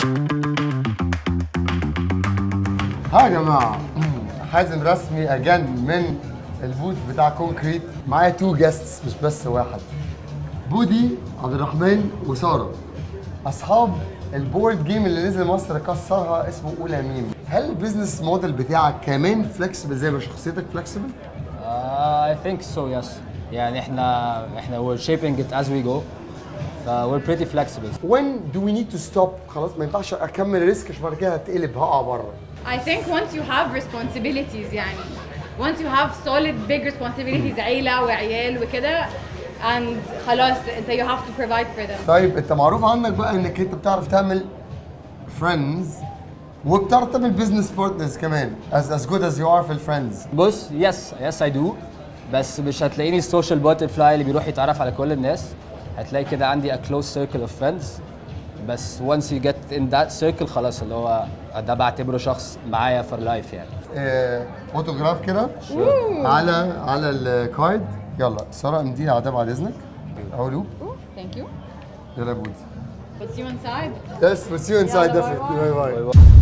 ها يا جماعه حازم رسمي اجان من البوث بتاع كونكريت معايا تو جيستس مش بس واحد بودي عبد الرحمن وساره اصحاب البورد جيم اللي نزل مصر كسرها اسمه اولى ميم هل البيزنس موديل بتاعك كمان فلكسبل زي ما شخصيتك فلكسبل؟ Uh, I think so yes يعني احنا احنا we're shaping it as we go ف we're pretty flexible when do we need to stop خلاص ما ينفعش اكمل ريسك عشان بعد كده هتقلب هقع بره I think once you have responsibilities يعني once you have solid big responsibilities عيلة وعيال وكده and خلاص انت you have to provide for them طيب انت معروف عنك بقى انك انت بتعرف تعمل فريندز وبتعرف تعمل بزنس بارتنرز كمان as as good as you are في الفريندز بص يس يس I do بس مش هتلاقيني السوشيال باترفلاي اللي بيروح يتعرف على كل الناس هتلاقي كده عندي a close circle of friends بس once you get in that circle خلاص اللي هو ده بعتبره شخص معايا for life يعني اه اوتوجراف كده على على الكارد يلا ساره امضيها على ده بعد اذنك اهو لوب thank you يلا يا بودي but see you inside Yes, we'll see you inside Yeah, definitely. bye-bye. Bye bye.